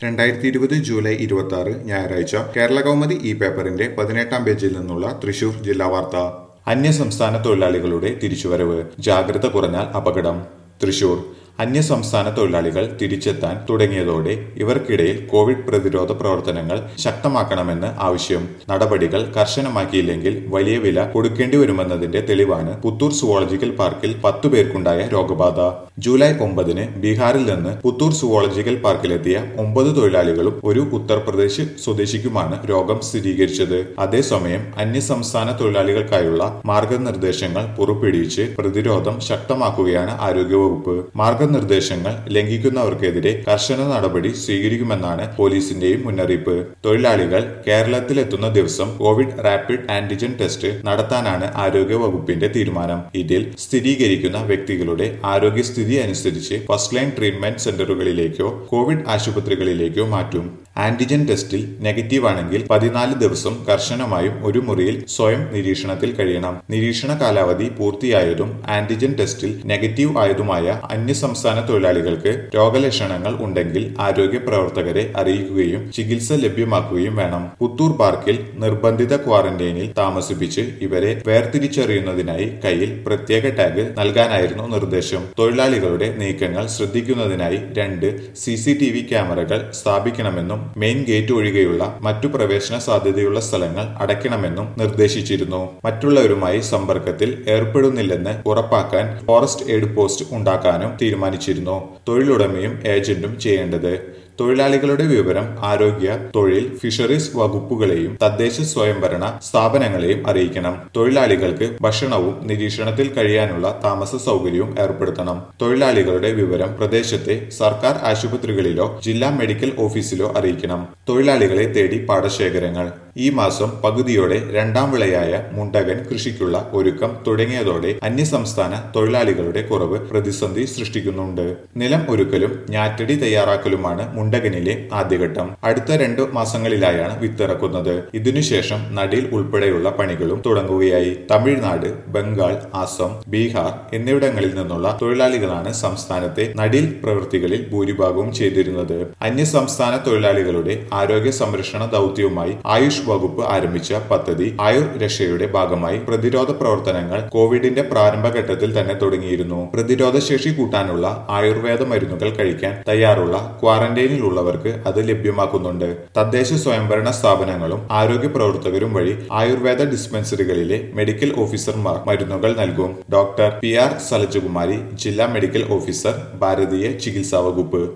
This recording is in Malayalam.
രണ്ടായിരത്തി ഇരുപത് ജൂലൈ ഇരുപത്തി ആറ് ഞായറാഴ്ച കേരള കൗമുദി ഈ പേപ്പറിന്റെ പതിനെട്ടാം പേജിൽ നിന്നുള്ള തൃശൂർ ജില്ലാ വാർത്ത അന്യസംസ്ഥാന തൊഴിലാളികളുടെ തിരിച്ചുവരവ് ജാഗ്രത കുറഞ്ഞാൽ അപകടം തൃശൂർ അന്യസംസ്ഥാന തൊഴിലാളികൾ തിരിച്ചെത്താൻ തുടങ്ങിയതോടെ ഇവർക്കിടയിൽ കോവിഡ് പ്രതിരോധ പ്രവർത്തനങ്ങൾ ശക്തമാക്കണമെന്ന് ആവശ്യം നടപടികൾ കർശനമാക്കിയില്ലെങ്കിൽ വലിയ വില കൊടുക്കേണ്ടി വരുമെന്നതിന്റെ തെളിവാണ് പുത്തൂർ സുവോളജിക്കൽ പാർക്കിൽ പത്തു പേർക്കുണ്ടായ രോഗബാധ ജൂലൈ ഒമ്പതിന് ബീഹാറിൽ നിന്ന് പുത്തൂർ സുവോളജിക്കൽ പാർക്കിലെത്തിയ ഒമ്പത് തൊഴിലാളികളും ഒരു ഉത്തർപ്രദേശ് സ്വദേശിക്കുമാണ് രോഗം സ്ഥിരീകരിച്ചത് അതേസമയം അന്യസംസ്ഥാന തൊഴിലാളികൾക്കായുള്ള മാർഗനിർദ്ദേശങ്ങൾ പുറപ്പെടുവിച്ച് പ്രതിരോധം ശക്തമാക്കുകയാണ് ആരോഗ്യവകുപ്പ് മാർഗനിർദ്ദേശങ്ങൾ ലംഘിക്കുന്നവർക്കെതിരെ കർശന നടപടി സ്വീകരിക്കുമെന്നാണ് പോലീസിന്റെയും മുന്നറിയിപ്പ് തൊഴിലാളികൾ കേരളത്തിലെത്തുന്ന ദിവസം കോവിഡ് റാപ്പിഡ് ആന്റിജൻ ടെസ്റ്റ് നടത്താനാണ് ആരോഗ്യ വകുപ്പിന്റെ തീരുമാനം ഇതിൽ സ്ഥിരീകരിക്കുന്ന വ്യക്തികളുടെ ആരോഗ്യസ്ഥിതി അനുസരിച്ച് ഫസ്റ്റ് ലൈൻ ട്രീറ്റ്മെന്റ് സെന്ററുകളിലേക്കോ കോവിഡ് ആശുപത്രികളിലേക്കോ മാറ്റും ആന്റിജൻ ടെസ്റ്റിൽ നെഗറ്റീവ് ആണെങ്കിൽ പതിനാല് ദിവസം കർശനമായും ഒരു മുറിയിൽ സ്വയം നിരീക്ഷണത്തിൽ കഴിയണം നിരീക്ഷണ കാലാവധി പൂർത്തിയായതും ആന്റിജൻ ടെസ്റ്റിൽ നെഗറ്റീവ് ആയതുമായ അന്യസംസ്ഥാന തൊഴിലാളികൾക്ക് രോഗലക്ഷണങ്ങൾ ഉണ്ടെങ്കിൽ ആരോഗ്യ പ്രവർത്തകരെ അറിയിക്കുകയും ചികിത്സ ലഭ്യമാക്കുകയും വേണം പുത്തൂർ പാർക്കിൽ നിർബന്ധിത ക്വാറന്റൈനിൽ താമസിപ്പിച്ച് ഇവരെ വേർതിരിച്ചറിയുന്നതിനായി കയ്യിൽ പ്രത്യേക ടാഗ് നൽകാനായിരുന്നു നിർദ്ദേശം തൊഴിലാളികളുടെ നീക്കങ്ങൾ ശ്രദ്ധിക്കുന്നതിനായി രണ്ട് സി സി ടി വി ക്യാമറകൾ സ്ഥാപിക്കണമെന്നും മെയിൻ ഗേറ്റ് ഒഴികെയുള്ള മറ്റു പ്രവേശന സാധ്യതയുള്ള സ്ഥലങ്ങൾ അടയ്ക്കണമെന്നും നിർദ്ദേശിച്ചിരുന്നു മറ്റുള്ളവരുമായി സമ്പർക്കത്തിൽ ഏർപ്പെടുന്നില്ലെന്ന് ഉറപ്പാക്കാൻ ഫോറസ്റ്റ് എയ്ഡ് പോസ്റ്റ് ഉണ്ടാക്കാനും തീരുമാനിച്ചിരുന്നു തൊഴിലുടമയും ഏജന്റും ചെയ്യേണ്ടത് തൊഴിലാളികളുടെ വിവരം ആരോഗ്യ തൊഴിൽ ഫിഷറീസ് വകുപ്പുകളെയും തദ്ദേശ സ്വയംഭരണ സ്ഥാപനങ്ങളെയും അറിയിക്കണം തൊഴിലാളികൾക്ക് ഭക്ഷണവും നിരീക്ഷണത്തിൽ കഴിയാനുള്ള താമസ സൗകര്യവും ഏർപ്പെടുത്തണം തൊഴിലാളികളുടെ വിവരം പ്രദേശത്തെ സർക്കാർ ആശുപത്രികളിലോ ജില്ലാ മെഡിക്കൽ ഓഫീസിലോ അറിയിക്കണം തൊഴിലാളികളെ തേടി പാടശേഖരങ്ങൾ ഈ മാസം പകുതിയോടെ രണ്ടാം വിളയായ മുണ്ടകൻ കൃഷിക്കുള്ള ഒരുക്കം തുടങ്ങിയതോടെ അന്യസംസ്ഥാന തൊഴിലാളികളുടെ കുറവ് പ്രതിസന്ധി സൃഷ്ടിക്കുന്നുണ്ട് നിലം ഒരുക്കലും ഞാറ്റടി തയ്യാറാക്കലുമാണ് മുണ്ടകനിലെ ആദ്യഘട്ടം അടുത്ത രണ്ടു മാസങ്ങളിലായാണ് വിത്തിറക്കുന്നത് ഇതിനുശേഷം നടീൽ ഉൾപ്പെടെയുള്ള പണികളും തുടങ്ങുകയായി തമിഴ്നാട് ബംഗാൾ ആസം ബീഹാർ എന്നിവിടങ്ങളിൽ നിന്നുള്ള തൊഴിലാളികളാണ് സംസ്ഥാനത്തെ നടീൽ പ്രവൃത്തികളിൽ ഭൂരിഭാഗവും ചെയ്തിരുന്നത് അന്യസംസ്ഥാന തൊഴിലാളികളുടെ ആരോഗ്യ സംരക്ഷണ ദൗത്യവുമായി ആയുഷ് വകുപ്പ് ആരംഭിച്ച പദ്ധതി ആയുർ രക്ഷയുടെ ഭാഗമായി പ്രതിരോധ പ്രവർത്തനങ്ങൾ കോവിഡിന്റെ പ്രാരംഭഘട്ടത്തിൽ തന്നെ തുടങ്ങിയിരുന്നു പ്രതിരോധ ശേഷി കൂട്ടാനുള്ള ആയുർവേദ മരുന്നുകൾ കഴിക്കാൻ തയ്യാറുള്ള ക്വാറന്റൈനിലുള്ളവർക്ക് അത് ലഭ്യമാക്കുന്നുണ്ട് തദ്ദേശ സ്വയംഭരണ സ്ഥാപനങ്ങളും ആരോഗ്യ പ്രവർത്തകരും വഴി ആയുർവേദ ഡിസ്പെൻസറികളിലെ മെഡിക്കൽ ഓഫീസർമാർ മരുന്നുകൾ നൽകും ഡോക്ടർ പി ആർ സലജകുമാരി ജില്ലാ മെഡിക്കൽ ഓഫീസർ ഭാരതീയ ചികിത്സാ വകുപ്പ്